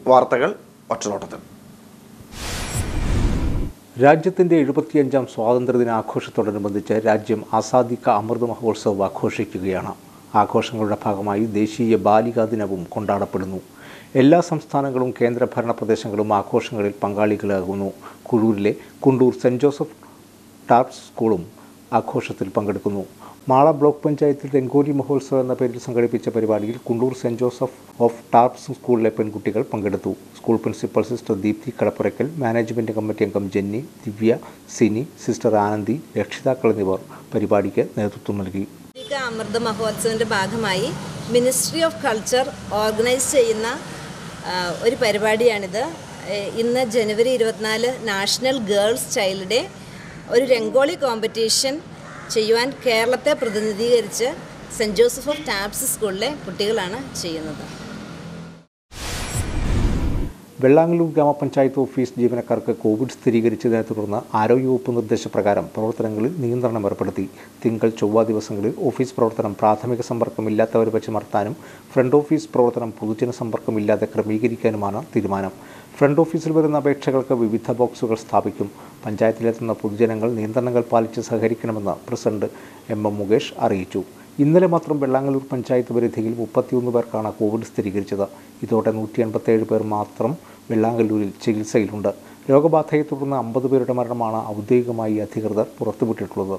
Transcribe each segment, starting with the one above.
വാർത്തകൾ ഒറ്റനോട്ടത്തിൽ രാജ്യത്തിൻ്റെ എഴുപത്തിയഞ്ചാം സ്വാതന്ത്ര്യദിന ആഘോഷത്തോടനുബന്ധിച്ച് രാജ്യം ആസാദി കാ അമൃത് മഹോത്സവ് ആഘോഷിക്കുകയാണ് ആഘോഷങ്ങളുടെ ഭാഗമായി ദേശീയ ബാലികാ ദിനവും കൊണ്ടാടപ്പെടുന്നു എല്ലാ സംസ്ഥാനങ്ങളും കേന്ദ്രഭരണ പ്രദേശങ്ങളും ആഘോഷങ്ങളിൽ പങ്കാളികളാകുന്നു കുഴൂരിലെ കുണ്ടൂർ സെൻറ് ജോസഫ് ടാർപ്സ് സ്കൂളും ആഘോഷത്തിൽ പങ്കെടുക്കുന്നു മാള ബ്ലോക്ക് പഞ്ചായത്തിൽ രംഗോലി മഹോത്സവം എന്ന പേരിൽ സംഘടിപ്പിച്ച പരിപാടിയിൽ കുണ്ടൂർ സെൻറ് ജോസഫ് ഓഫ് ടാർപ്സ് സ്കൂളിലെ പെൺകുട്ടികൾ പങ്കെടുത്തു school principal sister Deepthi Kadappurakkal management committee അംഗം ജെന്നി ദിവ്യ സിനി സിസ്റ്റർ ആനന്ദി രക്ഷിതാക്കൾ എന്നിവർ പരിപാടിക്ക് നേതൃത്വം നൽകി കാർത്തിക അമൃത മഹോത്സവത്തിൻ്റെ ഭാഗമായി മിനിസ്ട്രി ഓഫ് കൾച്ചർ ഓർഗനൈസ് ചെയ്യുന്ന ആ, ഒരു പരിപാടിയാണിത് ഏ, ഇന്ന് ജനുവരി ഇരുപത്തിനാല് നാഷണൽ ഗേൾസ് ചൈൽഡ് ഡേ ഒരു രംഗോളി കോമ്പറ്റീഷൻ ചെയ്യുവാൻ കേരളത്തെ പ്രതിനിധീകരിച്ച് സെൻറ് ജോസഫ് ഓഫ് ടാപ്സ് സ്കൂളിലെ കുട്ടികളാണ് ചെയ്യുന്നത് വെള്ളാങ്ങല്ലൂർ ഗ്രാമപഞ്ചായത്ത് ഓഫീസ് ജീവനക്കാർക്ക് കോവിഡ് സ്ഥിരീകരിച്ചതിനെ തുടർന്ന് ആരോഗ്യവകുപ്പ് നിർദ്ദേശപ്രകാരം പ്രവർത്തനങ്ങളിൽ നിയന്ത്രണം ഏർപ്പെടുത്തി തിങ്കൾ ചൊവ്വ ദിവസങ്ങളിൽ ഓഫീസ് പ്രവർത്തനം പ്രാഥമിക സമ്പർക്കമില്ലാത്തവരെ വെച്ച് നടത്താനും ഫ്രണ്ട് ഓഫീസ് പ്രവർത്തനം പൊതുജന സമ്പർക്കമില്ലാതെ ക്രമീകരിക്കാനുമാണ് തീരുമാനം ഫ്രണ്ട് ഓഫീസിൽ വരുന്ന അപേക്ഷകൾക്ക് വിവിധ ബോക്സുകൾ സ്ഥാപിക്കും പഞ്ചായത്തിലെത്തുന്ന പൊതുജനങ്ങൾ നിയന്ത്രണങ്ങൾ പാലിച്ച് സഹകരിക്കണമെന്ന് പ്രസിഡന്റ് എം എം മുകേഷ് അറിയിച്ചു ഇന്നലെ മാത്രം വെള്ളാങ്ങല്ലൂർ പഞ്ചായത്ത് പരിധിയിൽ മുപ്പത്തിയൊന്ന് പേർക്കാണ് കോവിഡ് സ്ഥിരീകരിച്ചത് ഇതോടെ നൂറ്റി എൺപത്തേഴ് പേർ മാത്രം വെള്ളാങ്ങല്ലൂരിൽ ചികിത്സയിലുണ്ട് രോഗബാധയെ തുടർന്ന് അമ്പത് പേരുടെ മരണമാണ് ഔദ്യോഗികമായി അധികൃതർ പുറത്തുവിട്ടിട്ടുള്ളത്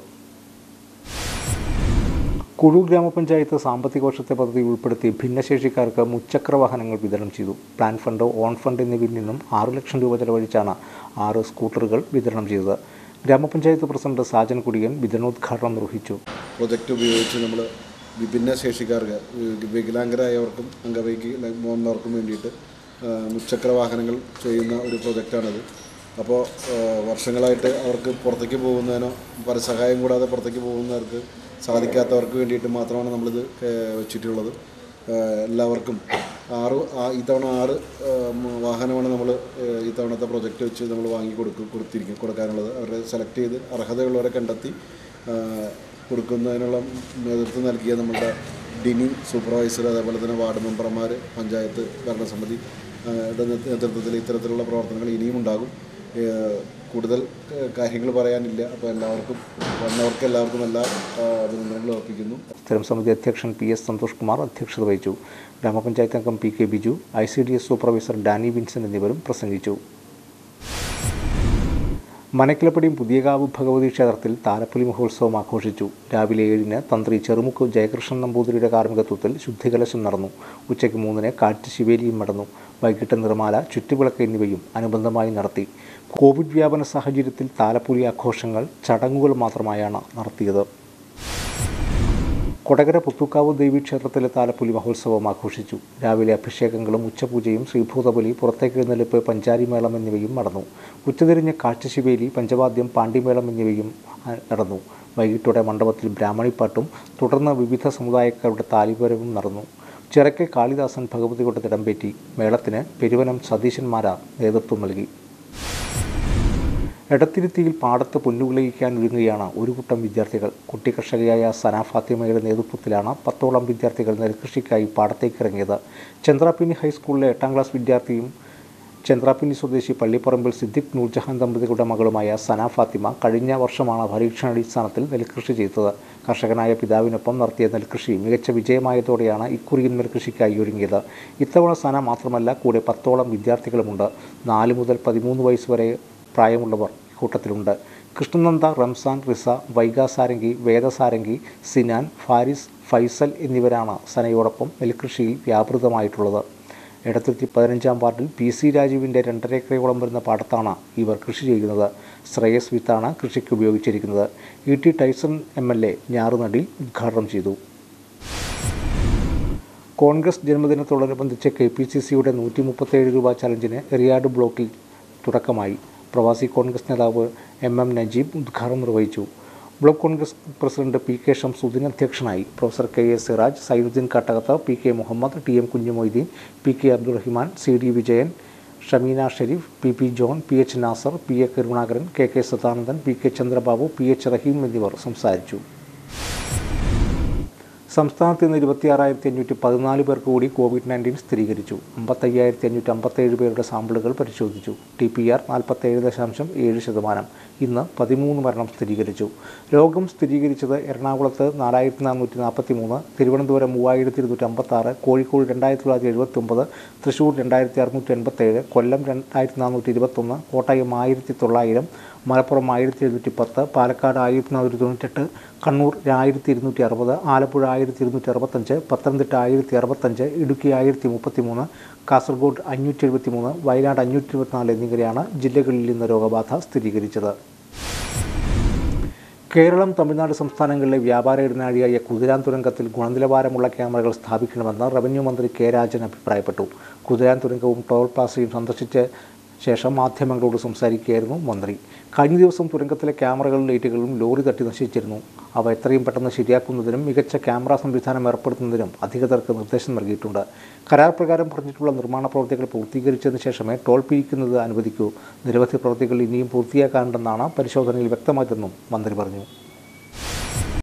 കുഴൂർ ഗ്രാമപഞ്ചായത്ത് സാമ്പത്തിക വർഷത്തെ പദ്ധതി ഉൾപ്പെടുത്തി ഭിന്നശേഷിക്കാർക്ക് മുച്ചക്ര വാഹനങ്ങൾ വിതരണം ചെയ്തു പ്ലാൻ ഫണ്ട് ഓൺ ഫണ്ട് എന്നിവയിൽ നിന്നും ആറ് ലക്ഷം രൂപ ചെലവഴിച്ചാണ് ആറ് സ്കൂട്ടറുകൾ വിതരണം ചെയ്തത് ഗ്രാമപഞ്ചായത്ത് പ്രസിഡന്റ് സാജൻ കുടിയൻ വിതരണോദ്ഘാടനം നിർവഹിച്ചു പ്രൊജക്റ്റ് ഉപയോഗിച്ച് നമ്മൾ വിഭിന്ന ശേഷിക്കാർക്ക് വി- വികലാംഗരായവർക്കും അംഗവൈകല്യമുള്ളവർക്കും വേണ്ടിയിട്ട് ആ, മുച്ചക്ര വാഹനങ്ങൾ ചെയ്യുന്ന ഒരു പ്രൊജക്റ്റാണിത് അപ്പോൾ ആ, വർഷങ്ങളായിട്ട് അവർക്ക് പുറത്തേക്ക് പോകുന്നതിനോ പരസഹായം കൂടാതെ പുറത്തേക്ക് പോകുന്നവർക്ക് സാധിക്കാത്തവർക്ക് വേണ്ടിയിട്ട് മാത്രമാണ് നമ്മളിത് ഏ, വെച്ചിട്ടുള്ളത് ആ, എല്ലാവർക്കും ആറ് ആ- ഇത്തവണ ആറ് ആ, മ- വാഹനമാണ് നമ്മൾ ഇത്തവണത്തെ പ്രൊജക്റ്റ് വെച്ച് നമ്മൾ വാങ്ങി കൊടുക്കും കൊടുത്തിരിക്കും കൊടുക്കാനുള്ളത് അവരെ സെലക്ട് ചെയ്ത് അർഹതയുള്ളവരെ കണ്ടെത്തി ആ, കൊടുക്കുന്നതിനുള്ള നേതൃത്വം നൽകിയ നമ്മുടെ ഡിനി സൂപ്പർവൈസർ അതേപോലെ തന്നെ വാർഡ് മെമ്പർമാർ പഞ്ചായത്ത് ഭരണസമിതി ആ, യുടെ നേതൃത്വത്തിൽ ഇത്തരത്തിലുള്ള പ്രവർത്തനങ്ങൾ ഇനിയും ഉണ്ടാകും ഏ, കൂടുതൽ ഏ, കാര്യങ്ങൾ പറയാനില്ല അപ്പോൾ എല്ലാവർക്കും വന്നവർക്ക് എല്ലാവർക്കും എല്ലാ ആ, അഭിനന്ദനങ്ങളും അർപ്പിക്കുന്നു സ്ഥിരം സമിതി അധ്യക്ഷൻ പി എസ് സന്തോഷ് കുമാർ അധ്യക്ഷത വഹിച്ചു ഗ്രാമപഞ്ചായത്ത് അംഗം P K Biju I C D S supervisor Danny Vinson എന്നിവരും പ്രസംഗിച്ചു മനക്കിലപ്പടിയും പുതിയകാവ് ഭഗവതി ക്ഷേത്രത്തിൽ താലപ്പൊലി മഹോത്സവം ആഘോഷിച്ചു രാവിലെ ഏഴിന് തന്ത്രി ചെറുമുക്ക് ജയകൃഷ്ണൻ നമ്പൂതിരിയുടെ കാർമ്മികത്വത്തിൽ ശുദ്ധികലശം നടന്നു ഉച്ചയ്ക്ക് മൂന്നിന് കാറ്റ് ശിവേലിയും നടന്നു വൈകിട്ട് നിർമാല ചുറ്റുവിളക്ക് എന്നിവയും അനുബന്ധമായി നടത്തി കോവിഡ് വ്യാപന സാഹചര്യത്തിൽ താലപ്പൊലി ആഘോഷങ്ങൾ ചടങ്ങുകൾ മാത്രമായാണ് നടത്തിയത് കൊടകര പുത്തുക്കാവ് ദേവി ക്ഷേത്രത്തിലെ താലപ്പൊലി മഹോത്സവം ആഘോഷിച്ചു രാവിലെ അഭിഷേകങ്ങളും ഉച്ചപൂജയും ശ്രീഭൂതബലി പുറത്തേക്ക് എഴുന്നള്ളിപ്പ് പഞ്ചാരിമേളം എന്നിവയും നടന്നു ഉച്ചതിരിഞ്ഞ് കാഴ്ചശിവേലി പഞ്ചവാദ്യം പാണ്ടിമേളം എന്നിവയും ആ, നടന്നു വൈകിട്ടോടെ മണ്ഡപത്തിൽ ബ്രാഹ്മണിപ്പാട്ടും തുടർന്ന് വിവിധ സമുദായക്കാരുടെ താലിപരവും നടന്നു ചിറക്കൽ കാളിദാസൻ ഭഗവതിയുടെ തിടമ്പേറ്റി മേളത്തിന് പെരുവനം സതീശന്മാരാർ നേതൃത്വം നൽകി എടത്തിരുത്തിയിൽ പാടത്ത് പുല്ലുവിളയിക്കാൻ ഒരുങ്ങുകയാണ് ഒരു കൂട്ടം വിദ്യാർത്ഥികൾ കുട്ടി കർഷകയായ സന ഫാത്തിമയുടെ നേതൃത്വത്തിലാണ് പത്തോളം വിദ്യാർത്ഥികൾ നെൽകൃഷിക്കായി പാടത്തേക്ക് ഇറങ്ങിയത് ചന്ദ്രാപ്പിനി ഹൈസ്കൂളിലെ എട്ടാം ക്ലാസ് വിദ്യാർത്ഥിയും ചന്ദ്രാപ്പിനി സ്വദേശി പള്ളിപ്പറമ്പിൽ സിദ്ദിഖ് നൂർജഹാൻ ദമ്പതികളുടെ മകളുമായ സന ഫാത്തിമ കഴിഞ്ഞ വർഷമാണ് പരീക്ഷണാടിസ്ഥാനത്തിൽ നെൽകൃഷി ചെയ്തത് കർഷകനായ പിതാവിനൊപ്പം നടത്തിയ നെൽകൃഷി മികച്ച വിജയമായതോടെയാണ് ഇക്കുറിയും നെൽകൃഷിക്കായി ഒരുങ്ങിയത് ഇത്തവണ സന മാത്രമല്ല കൂടെ പത്തോളം വിദ്യാർത്ഥികളുമുണ്ട് നാല് മുതൽ പതിമൂന്ന് വയസ്സ് വരെ പ്രായമുള്ളവർ കൂട്ടത്തിലുണ്ട് കൃഷ്ണനന്ദ റംസാൻ റിസ വൈഗാസാരംഗി വേദസാരംഗി സിനാൻ ഫാരിസ് ഫൈസൽ എന്നിവരാണ് സനയോടൊപ്പം നെൽകൃഷിയിൽ വ്യാപൃതമായിട്ടുള്ളത് എടത്തുരുത്തി പതിനഞ്ചാം വാർഡിൽ പി സി രാജുവിൻ്റെ രണ്ടര ഏക്കറയോളം വരുന്ന പാടത്താണ് ഇവർ കൃഷി ചെയ്യുന്നത് ശ്രേയസ് വിത്താണ് കൃഷിക്ക് ഉപയോഗിച്ചിരിക്കുന്നത് E T Tyson M L A ഞാറുനടിൽ ഉദ്ഘാടനം ചെയ്തു കോൺഗ്രസ് ജന്മദിനത്തോടനുബന്ധിച്ച് കെ പി സി സിയുടെ നൂറ്റി മുപ്പത്തേഴ് രൂപ ചലഞ്ചിന് എറിയാട് ബ്ലോക്കിൽ തുടക്കമായി പ്രവാസി കോൺഗ്രസ് നേതാവ് എം എം നജീബ് ഉദ്ഘാടനം നിർവഹിച്ചു block Congress president P K Shamsuddin അധ്യക്ഷനായി professor K S Siraj Sainuddin Kattakath P K Muhammad T M Kunjumoideen P K Abdurahiman C D Vijayan Shameena Shareef P P John P H Nasar P A Karunakaran K K Sadanandan P K Chandrababu P H Raheem എന്നിവർ സംസാരിച്ചു സംസ്ഥാനത്ത് ഇന്ന് ഇരുപത്തിയാറായിരത്തി അഞ്ഞൂറ്റി പതിനാല് പേർക്ക് കൂടി കോവിഡ് നയൻറ്റീൻ സ്ഥിരീകരിച്ചു അമ്പത്തയ്യായിരത്തി അഞ്ഞൂറ്റി അമ്പത്തേഴ് പേരുടെ സാമ്പിളുകൾ പരിശോധിച്ചു ടി പി ആർ നാൽപ്പത്തേഴ് ദശാംശം ഏഴ് ശതമാനം ഇന്ന് പതിമൂന്ന് മരണം സ്ഥിരീകരിച്ചു രോഗം സ്ഥിരീകരിച്ചത് എറണാകുളത്ത് നാലായിരത്തി നാനൂറ്റി നാൽപ്പത്തി മൂന്ന് തിരുവനന്തപുരം മൂവായിരത്തി ഇരുന്നൂറ്റി അമ്പത്താറ് കോഴിക്കോട് രണ്ടായിരത്തി തൊള്ളായിരത്തി എഴുപത്തൊമ്പത് തൃശ്ശൂർ രണ്ടായിരത്തി അറുന്നൂറ്റി എൺപത്തേഴ് കൊല്ലം രണ്ടായിരത്തി നാനൂറ്റി ഇരുപത്തൊന്ന് കോട്ടയം ആയിരത്തി തൊള്ളായിരം മലപ്പുറം ആയിരത്തി എഴുന്നൂറ്റി പത്ത് പാലക്കാട് ആയിരത്തി നാനൂറ്റി തൊണ്ണൂറ്റെട്ട് കണ്ണൂർ ആയിരത്തി ഇരുന്നൂറ്റി അറുപത് ആലപ്പുഴ ആയിരത്തി ഇരുന്നൂറ്റി അറുപത്തഞ്ച് പത്തനംതിട്ട ആയിരത്തി അറുപത്തഞ്ച് ഇടുക്കി ആയിരത്തി മുപ്പത്തി മൂന്ന് കാസർഗോഡ് അഞ്ഞൂറ്റി എഴുപത്തി മൂന്ന് വയനാട് അഞ്ഞൂറ്റി ഇരുപത്തിനാല് എന്നിങ്ങനെയാണ് ജില്ലകളിൽ ഇന്ന് രോഗബാധ സ്ഥിരീകരിച്ചത് കേരളം തമിഴ്നാട് സംസ്ഥാനങ്ങളിലെ വ്യാപാര ഇടനാഴിയായ കുതിരാൻ തുരങ്കത്തിൽ ഗുണനിലവാരമുള്ള ക്യാമറകൾ സ്ഥാപിക്കണമെന്ന് റവന്യൂ മന്ത്രി കെ രാജൻ അഭിപ്രായപ്പെട്ടു കുതിരാൻ തുരങ്കവും ടോൾ പ്ലാസയും സന്ദർശിച്ച ശേഷം മാധ്യമങ്ങളോട് സംസാരിക്കുകയായിരുന്നു മന്ത്രി കഴിഞ്ഞ ദിവസം തുരങ്കത്തിലെ ക്യാമറകളും ലൈറ്റുകളും ലോറി തട്ടി നശിച്ചിരുന്നു അവ എത്രയും പെട്ടെന്ന് ശരിയാക്കുന്നതിനും മികച്ച ക്യാമറ സംവിധാനം ഏർപ്പെടുത്തുന്നതിനും അധികൃതർക്ക് നിർദ്ദേശം നൽകിയിട്ടുണ്ട് കരാർ പ്രകാരം പറഞ്ഞിട്ടുള്ള നിർമ്മാണ പ്രവൃത്തികൾ പൂർത്തീകരിച്ചതിന് ശേഷമേ ടോൾ പിരിക്കുന്നത് അനുവദിക്കൂ നിരവധി പ്രവൃത്തികൾ ഇനിയും പൂർത്തിയാക്കാനുണ്ടെന്നാണ് പരിശോധനയിൽ വ്യക്തമായതെന്നും മന്ത്രി പറഞ്ഞു